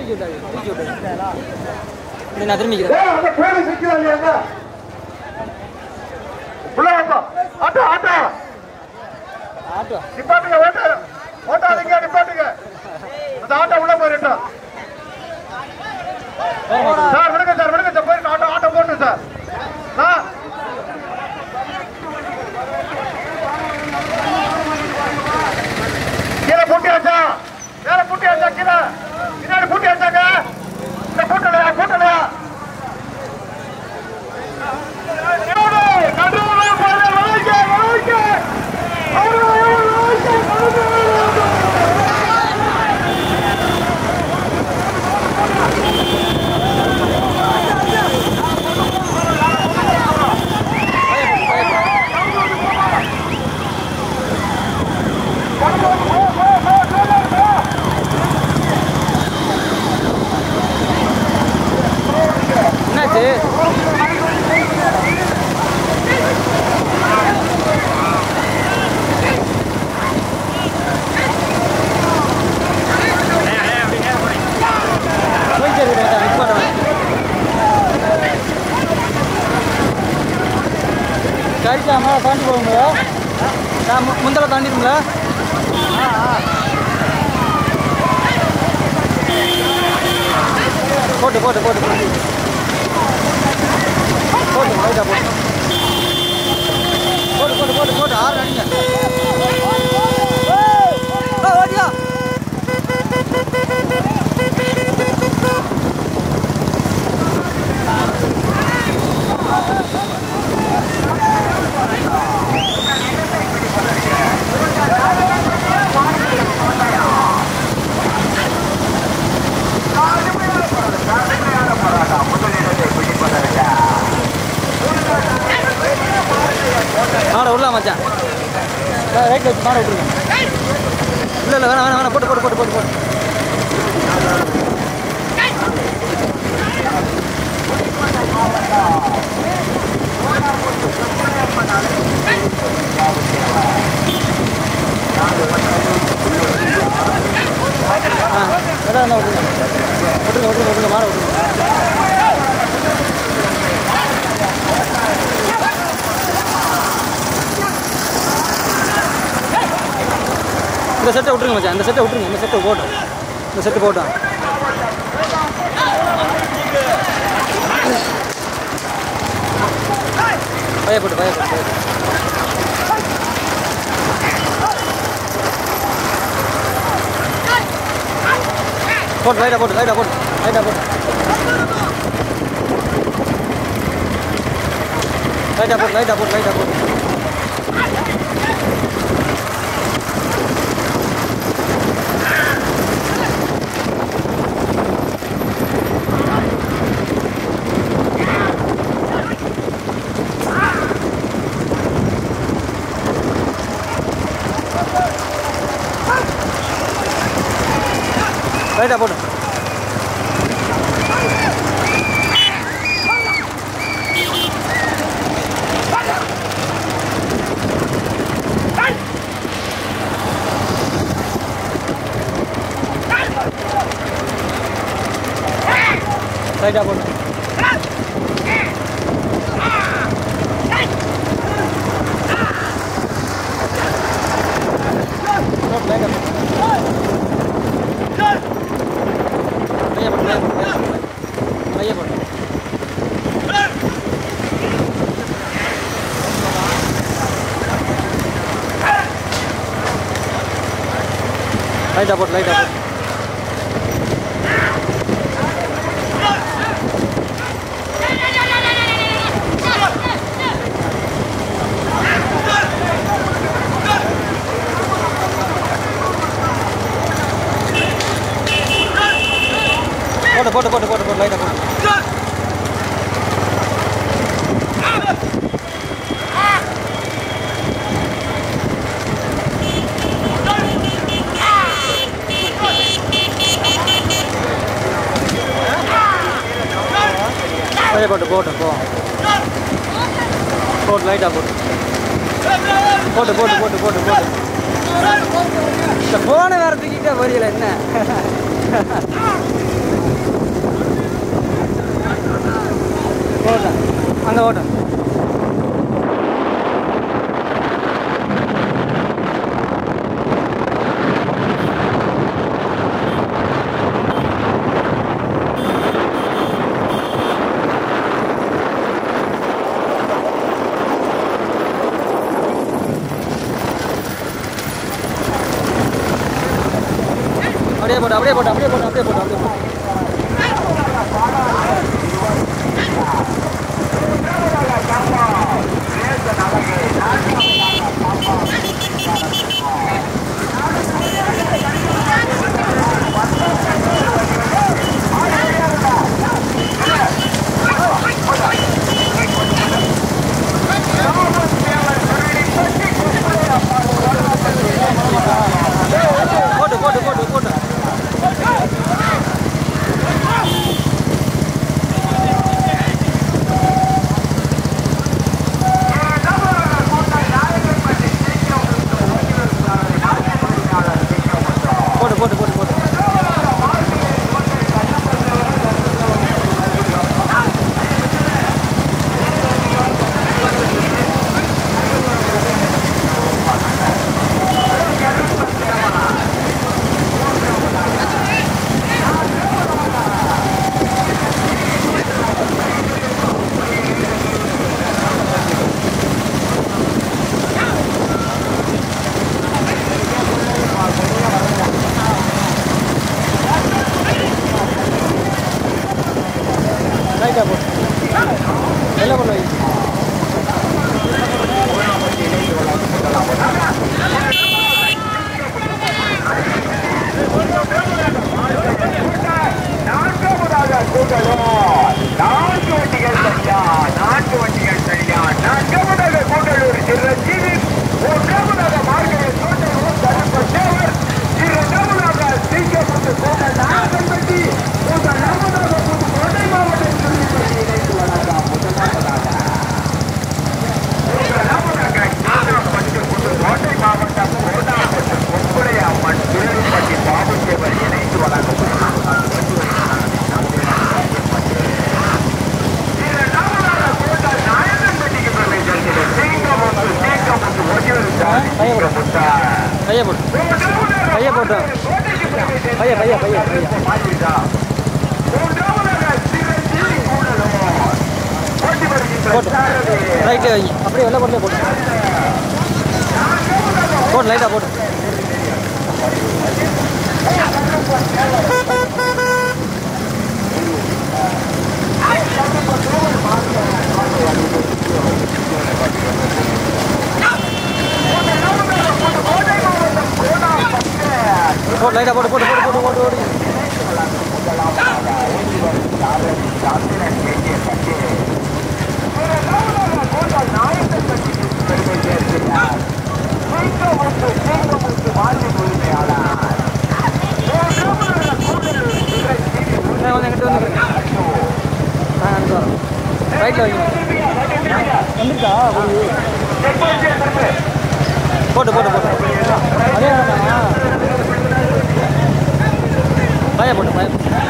தூக்கி விட்டாரு தூக்கி விட்டாரு இப்படி நான் திரும்பிக்கிறேன் ஏய், அந்த பேரு சிக்கிறா இல்லையாங்க உள்ள வாப்பா ஆட்டோ ஆட்டோ ஆட்டோ நிப்பாட்டுங்க ஓட்ட ஓட்டாதீங்க நிப்பாட்டுங்க அந்த ஆட்டோ உள்ள போயிட்டோம் சார் விடுங்க சார் விடுங்க சார் போயிட்டு ஆட்டோ ஆட்டோ போட்டு சார் சார் கீழே பூட்டியாச்சா மேல பூட்டியாச்சா கீழே பின்னாடி பூட்டியாச்சாங்க இந்த பூட்டலையா பூட்டலையா நடுவுல போற வளைக்க வளைக்க என்னாச்சு போயிட்டே இருக்கேன் மிஸ் பண்ணுறேன் கழிச்சா மேலே தாண்டி போகுங்களா நான் மு- முந்தல தாண்டிடுங்களா போட்டு போட்டு போட்டு போட்டு போட்டு லைட்டா போட்டு போட்டு போட்டு போட்டு போட்டு ஆறு அடிங்க ஏய், ஓடியா மாடை விடலாம் மச்சான் ரைட்டில் வச்சு மாடை விட்டுருங்க இல்லை இல்லை வேணாம் வேணாம் வேணாம் போட்டு போட்டு போட்டு போட்டு போட்டு ஆ வேணாம் வேணாம் விட்டுருங்க விட்டுருங்க விட்டுருங்க விட்டுருங்க மாடை விட்டுருங்க இந்த செட்டை விட்டுருங்க மச்சான் இந்த செட்டை விட்டுருங்க இந்த செட்டை போட்டோம் இந்த செட்டு போட்டோம் பயப்பட்டு பயப்பட்டு பயப்பட்டு போட்டு லைட்டாக போட்டு லைட்டாக போட்டு லைட்டாக போட்டு லைட்டாக போட்டு லைட்டாக போட்டு லைட்டாக போட்டு லைட்டாக போட்டு லைட்டாக போட்டு போட்டு லைட்டாக போட்டு லையா போட்டு லையா போட்டு லையா போட்டு லைட்டாக போட்டு லைட்டாக போட்டு போட்டு போட்டு போட்டு போட்டு போட்டு லைட்டாக போட்டு லைட்டாக போட்டு போட்டு போ போட்டு லைட்டாக போட்டு போட்டு போட்டு போட்டு போட்டு போட்டு இந்த ஃபோனை வேறு தூக்கிட்டே வரீங்களா என்ன ஓட்டும் அப்படியே போட்டு அப்படியே போட்டு அப்படியே போட்டு அப்படியே போட்டு அப்படியே போட்டு போட்டு போட்டு போட்டு போட்டு போட்டு போட்டு போட்டு போட்டு ரைட்டாக போட்டு எல்லாம் பண்ண வை நான்காவதாக கூட்டலும் நான்கு வண்டிகள் சரியா நான்கு வண்டிகள் சரியா நான்காவதாக கூட்டலூர் சிரஞ்சீவி மூன்றாவதாக மார்கழி தோட்டலூர் தருப்பத்தேவர் இரண்டாவதாக சீக்கிரப்பட்டு கூட்டல் நாகம்பட்டி முதலாவதாக புது கோட்டை மாவட்டம் திருப்பதி இணைந்து வழங்காம் முதலாவதாக முதலாவதாக நாகம்பட்டி புது கோட்டை மாவட்டம் கோட்டாப்பட்டு கொங்குடைய அம்மன் திருப்பதி பாபுதேவர் இணைந்து வழங்கும் கையை போட்டு கையை போட்டு பைய பைய பைய பைய போட்டு ரைட்டு வைங்க அப்படியே வெள்ளை போட்டு போட்டு போட்டு லைட்டாக போட்டு போட்டு லைட்டாக போட்டு போட்டு போட்டு போட்டு போட்டு போட்டு ஆ, வந்து எங்கிட்ட வந்து ஆ அங்கே வரோம் ரைட்டில் வைங்க வந்துருக்கா போட்டு போட்டு போட்டு அதே வேணாமா பய போட்டு பய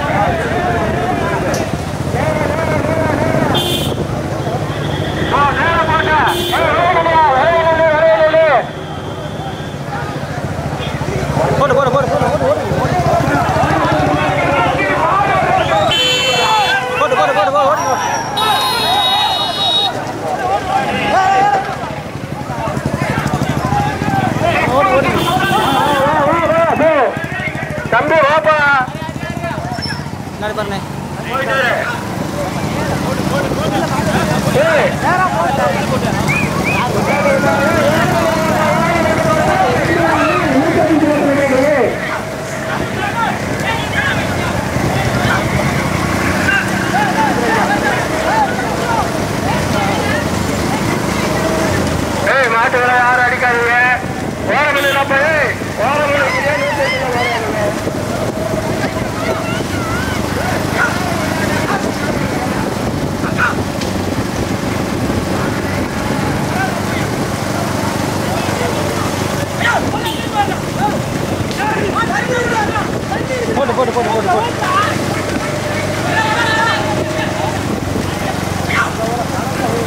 போட்டு போட்டு போட்டு போட்டு போட்டு போட்டு போட்டு போட்டு போட்டு போட்டு ஓட்டு ஓடி ஓடி தம்பி வாப்பா முன்னாடி பாருண்ணே ஏய் மாட்டுகளை யாரும் அடிக்காதீங்க ஓரமணி நம்ம ஏய் ஓரமணி போட்டு போட்டு போட்டு போட்டு போட்டு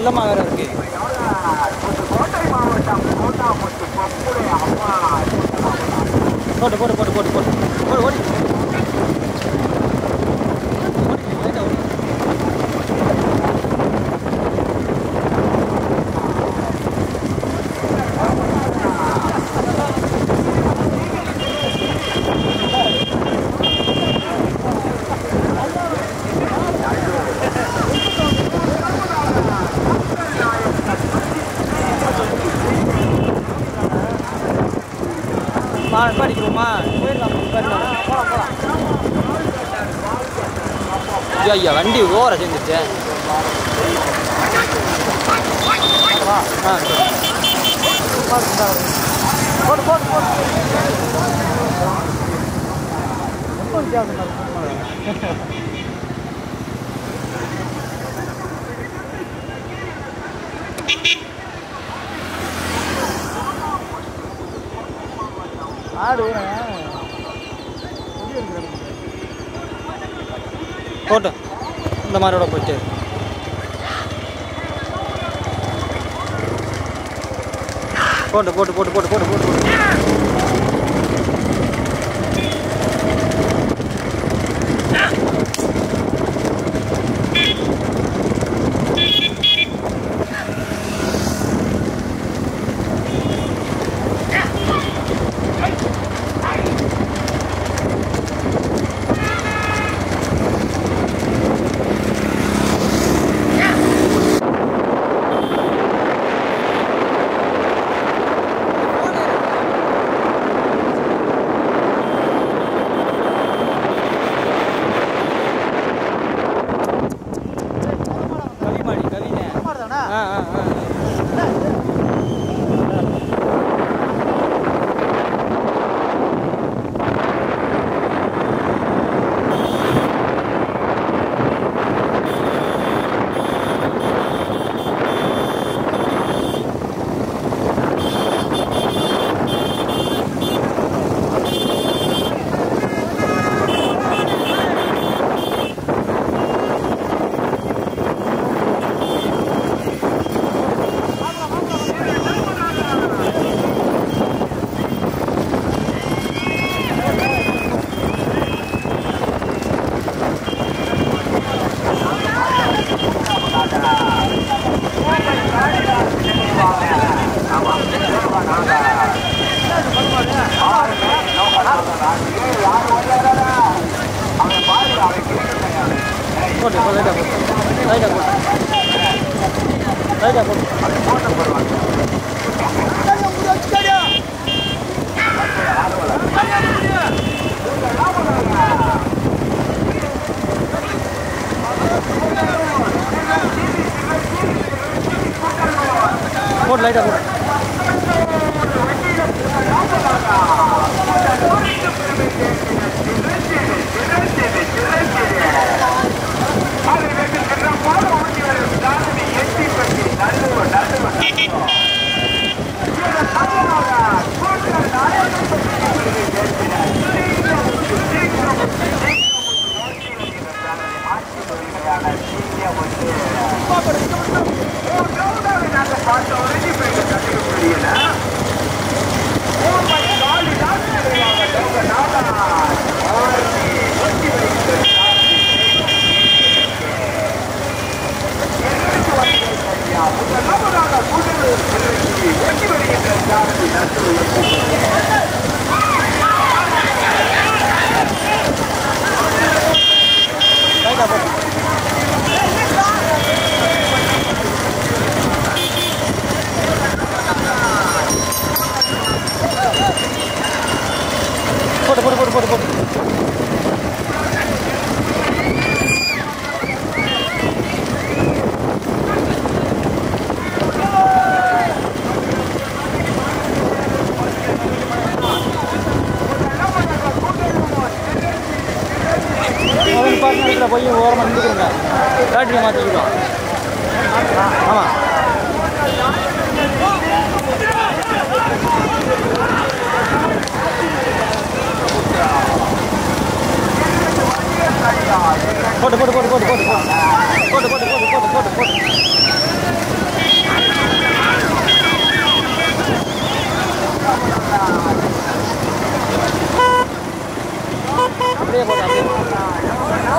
பள்ளமாக வேற இருக்கு கோட்டை மாவட்டம் கோட்டாமுத்து கொப்புடைய அம்மா போட்டு போட்டு போட்டு போட்டு போட்டு போடு ஓடி ஓடி, லைட்டா ஓடி. மா படிக்கிறோமா போயிடலாம் போயிடலாம் போகலாம் போகலாம் ஐயா ஐயா வண்டி ஓர செஞ்சிருச்சு ஆ சரி. போடு போடு போடு ரொம்ப வித்தியாசமா இருக்கு. ஆடு போட்டோம் இந்த மாதிரியோட போயிட்டு போட்டு போட்டு போட்டு போட்டு போட்டு போட்டு போட்டு கவிமாடி கவினே ஆ ஆ ஆ போட்டு போ லைட்டாக போட்டு லைட்டாக போட்டு லைட்டாக போட்டு போட்டு லைட்டாக போட்டு லைட்டாக போட்டு போட்டு போட்டு போட்டு போட்டு போட்டு அவன் பார்ட்னர்ஸில் போய் ஓரமாக நின்றுக்கிறோங்க பேட்டரியை மாற்றிக்கிறோம் ஆமாம் போட்டு போட்டு போட்டு போட்டு போட்டு போட்டு போட்டு போட்டு போட்டு போட்டு போட்டு போட்டு அப்படியே போட்டு அப்படியே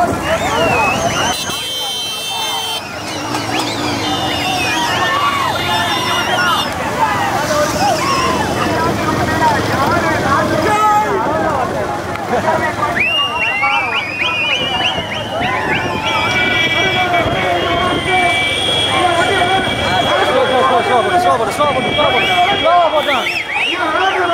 ஸ்லோ ஸ்லோ ஸ்லோ ஸ்லோ போட்டு ஸ்லோ போட்டு ஸ்லோ போட்டு ஸ்லோ போட்டு ஸ்லோவாக போட்டான்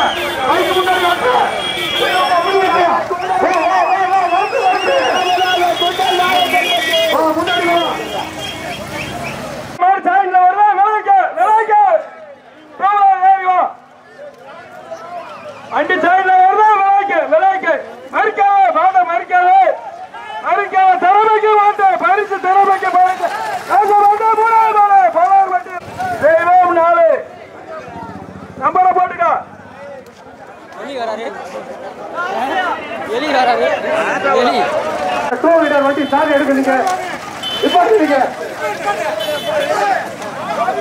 அண்டி சைடுல வருதா விலைக்கு விலைக்கு மறிக்காத பாட மறிக்காத மறிக்காத திறமைக்கு மாட்டேன் பரிசு திறமைக்கு பரிசு காசு மாட்டேன் மூணாவது பாடு பதினாறு வண்டி தெய்வம் நாலு நம்பரை போட்டுக்கா எலி வராரு எலி வராரு எலி டூ வீலர் வண்டி சாவி எடுக்குதுங்க இப்போ